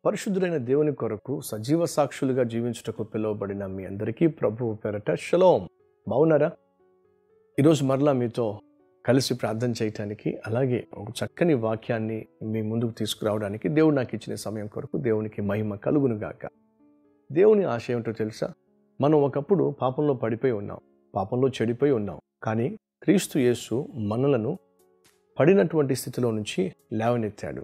పరిశుద్ధులైన దేవుని కొరకు సజీవ సాక్షులుగా జీవించుటకు పిలువబడిన మీ అందరికీ ప్రభువు పేరట షలోం బాగున్నారా ఈరోజు మరలా మీతో కలిసి ప్రార్థన చేయటానికి అలాగే ఒక చక్కని వాక్యాన్ని మీ ముందుకు తీసుకురావడానికి దేవుడు నాకు ఇచ్చిన సమయం కొరకు దేవునికి మహిమ కలుగును గాక దేవుని ఆశ ఏమిటో తెలుసా మనం ఒకప్పుడు పాపంలో పడిపోయి ఉన్నాం పాపంలో చెడిపోయి ఉన్నాం కానీ క్రీస్తు యేసు మనలను పడినటువంటి స్థితిలో నుంచి లేవనెత్తాడు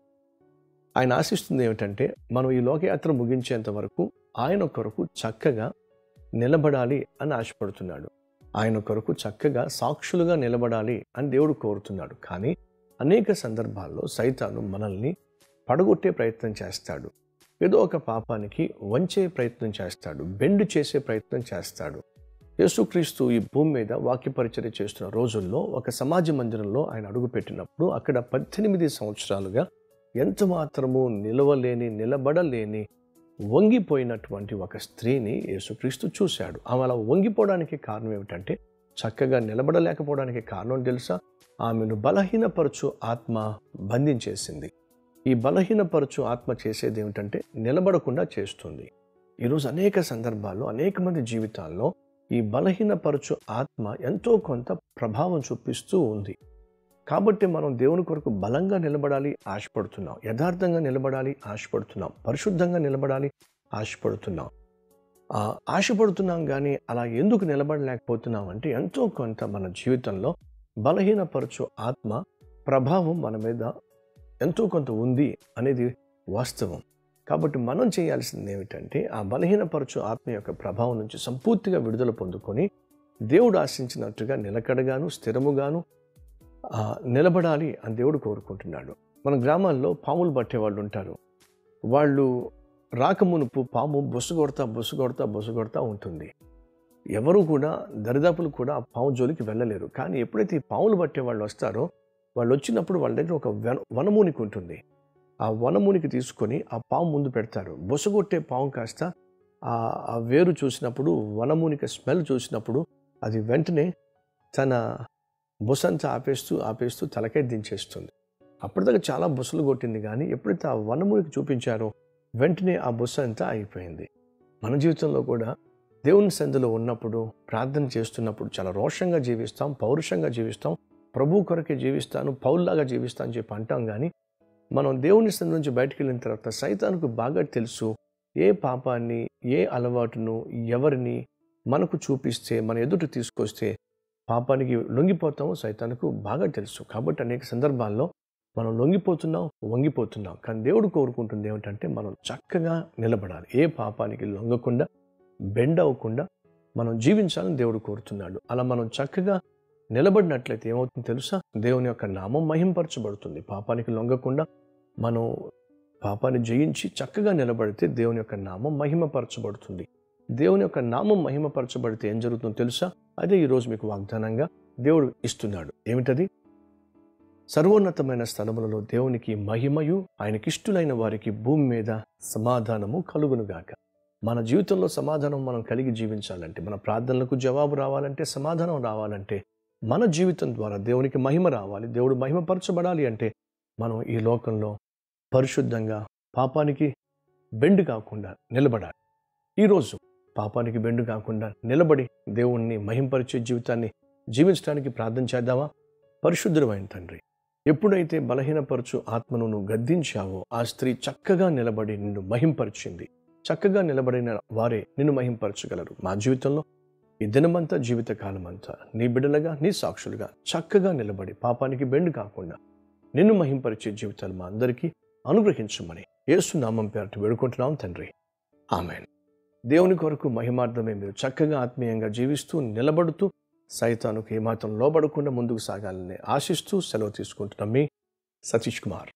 ఆయన ఆశిస్తుంది ఏమిటంటే మనం ఈ లోకయాత్ర ముగించేంత వరకు ఆయన కొరకు చక్కగా నిలబడాలి అని ఆశపడుతున్నాడు ఆయన కొరకు చక్కగా సాక్షులుగా నిలబడాలి అని దేవుడు కోరుతున్నాడు కానీ అనేక సందర్భాల్లో సైతాను మనల్ని పడగొట్టే ప్రయత్నం చేస్తాడు ఏదో ఒక పాపానికి వంచే ప్రయత్నం చేస్తాడు బెండు చేసే ప్రయత్నం చేస్తాడు యేసుక్రీస్తు ఈ భూమి మీద వాక్యపరిచర్య చేస్తున్న రోజుల్లో ఒక సమాజ మందిరంలో ఆయన అడుగుపెట్టినప్పుడు అక్కడ పద్దెనిమిది సంవత్సరాలుగా ఎంత మాత్రము నిలవలేని నిలబడలేని వంగిపోయినటువంటి ఒక స్త్రీని యేసుక్రీస్తు చూశాడు ఆమె అలా వంగిపోవడానికి కారణం ఏమిటంటే చక్కగా నిలబడలేకపోవడానికి కారణం తెలుసా ఆమెను బలహీనపరచు ఆత్మ బంధించేసింది ఈ బలహీనపరచు ఆత్మ చేసేది ఏమిటంటే నిలబడకుండా చేస్తుంది ఈరోజు అనేక సందర్భాల్లో అనేక మంది జీవితాల్లో ఈ బలహీనపరచు ఆత్మ ఎంతో కొంత ప్రభావం చూపిస్తూ ఉంది కాబట్టి మనం దేవుని కొరకు బలంగా నిలబడాలి ఆశపడుతున్నాం యథార్థంగా నిలబడాలి ఆశపడుతున్నాం పరిశుద్ధంగా నిలబడాలి ఆశపడుతున్నాం ఆ, ఆశపడుతున్నాం కానీ అలా ఎందుకు నిలబడలేకపోతున్నాం అంటే ఎంతో కొంత మన జీవితంలో బలహీనపరచు ఆత్మ ప్రభావం మన మీద ఎంతో కొంత ఉంది అనేది వాస్తవం కాబట్టి మనం చేయాల్సింది ఏమిటంటే ఆ బలహీనపరచు ఆత్మ యొక్క ప్రభావం నుంచి సంపూర్తిగా విడుదల పొందుకొని దేవుడు ఆశించినట్టుగా నిలకడగాను స్థిరముగాను ఆ, నిలబడాలి అని దేవుడు కోరుకుంటున్నాడు మన గ్రామాల్లో పాములు పట్టేవాళ్ళు ఉంటారు వాళ్ళు రాకమునుపు పాము బొస్సు కొడతా బొస్సు కొడతా బొస్సు కొడతా ఉంటుంది ఎవరు కూడా దరిదాపులు కూడా ఆ పాము జోలికి వెళ్ళలేరు కానీ ఎప్పుడైతే ఈ పాములు పట్టే వాళ్ళు వస్తారో వాళ్ళు వచ్చినప్పుడు వాళ్ళ దగ్గర ఒక వన వనమూనికి ఉంటుంది ఆ వనమూనికి తీసుకొని ఆ పాము ముందు పెడతారు బొసగొట్టే పాము కాస్త ఆ ఆ వేరు చూసినప్పుడు వనమూనిక స్మెల్ చూసినప్పుడు అది వెంటనే తన బుసంతా ఆపేస్తూ ఆపేస్తూ తలకాయ దించేస్తుంది అప్పటిదాకా చాలా బుసలు కొట్టింది కానీ ఎప్పుడైతే ఆ వనమూనికి చూపించారో వెంటనే ఆ బుస అంతా అయిపోయింది మన జీవితంలో కూడా దేవుని సంధిలో ఉన్నప్పుడు ప్రార్థన చేస్తున్నప్పుడు చాలా రోషంగా జీవిస్తాం పౌరుషంగా జీవిస్తాం ప్రభు కొరకే జీవిస్తాను పౌల్లాగా జీవిస్తాను అని చెప్పి అంటాం కానీ మనం దేవుని సంధి నుంచి బయటికి వెళ్ళిన తర్వాత సైతానికి బాగా తెలుసు ఏ పాపాన్ని ఏ అలవాటును ఎవరిని మనకు చూపిస్తే మన ఎదుట తీసుకొస్తే పాపానికి లొంగిపోతాము సైతానికి బాగా తెలుసు కాబట్టి అనేక సందర్భాల్లో మనం లొంగిపోతున్నాం వంగిపోతున్నాం కానీ దేవుడు కోరుకుంటుంది ఏమిటంటే మనం చక్కగా నిలబడాలి ఏ పాపానికి లొంగకుండా బెండ్ అవ్వకుండా మనం జీవించాలని దేవుడు కోరుతున్నాడు అలా మనం చక్కగా నిలబడినట్లయితే ఏమవుతుందో తెలుసా దేవుని యొక్క నామం మహింపరచబడుతుంది పాపానికి లొంగకుండా మనం పాపాన్ని జయించి చక్కగా నిలబడితే దేవుని యొక్క నామం మహిమపరచబడుతుంది దేవుని యొక్క నామం మహిమపరచబడితే ఏం జరుగుతుందో తెలుసా అదే ఈరోజు మీకు వాగ్దానంగా దేవుడు ఇస్తున్నాడు ఏమిటది సర్వోన్నతమైన స్థలములలో దేవునికి మహిమయు ఆయనకిష్టులైన వారికి భూమి మీద సమాధానము కలుగునుగాక మన జీవితంలో సమాధానం మనం కలిగి జీవించాలంటే మన ప్రార్థనలకు జవాబు రావాలంటే సమాధానం రావాలంటే మన జీవితం ద్వారా దేవునికి మహిమ రావాలి దేవుడు మహిమపరచబడాలి అంటే మనం ఈ లోకంలో పరిశుద్ధంగా పాపానికి బెండు కాకుండా నిలబడాలి ఈరోజు పాపానికి బెండు కాకుండా నిలబడి దేవుణ్ణి మహింపరిచే జీవితాన్ని జీవించడానికి ప్రార్థన చేద్దామా పరిశుద్ధమైన తండ్రి ఎప్పుడైతే బలహీనపరచు ఆత్మను నువ్వు గద్దించావో ఆ స్త్రీ చక్కగా నిలబడి నిన్ను మహింపరిచింది చక్కగా నిలబడిన వారే నిన్ను మహింపరచగలరు మా జీవితంలో ఈ దినమంతా జీవితకాలం అంతా నీ బిడ్డలుగా నీ సాక్షులుగా చక్కగా నిలబడి పాపానికి బెండు కాకుండా నిన్ను మహింపరిచే జీవితాలు మా అందరికీ అనుగ్రహించమని యేసు నామం పేరట వేడుకుంటున్నాం తండ్రి ఆమెన్ దేవుని కొరకు మహిమార్థమే మీరు చక్కగా ఆత్మీయంగా జీవిస్తూ నిలబడుతూ సైతానికి ఏమాత్రం లోబడకుండా ముందుకు సాగాలని ఆశిస్తూ సెలవు తీసుకుంటున్నాం మీ సతీష్ కుమార్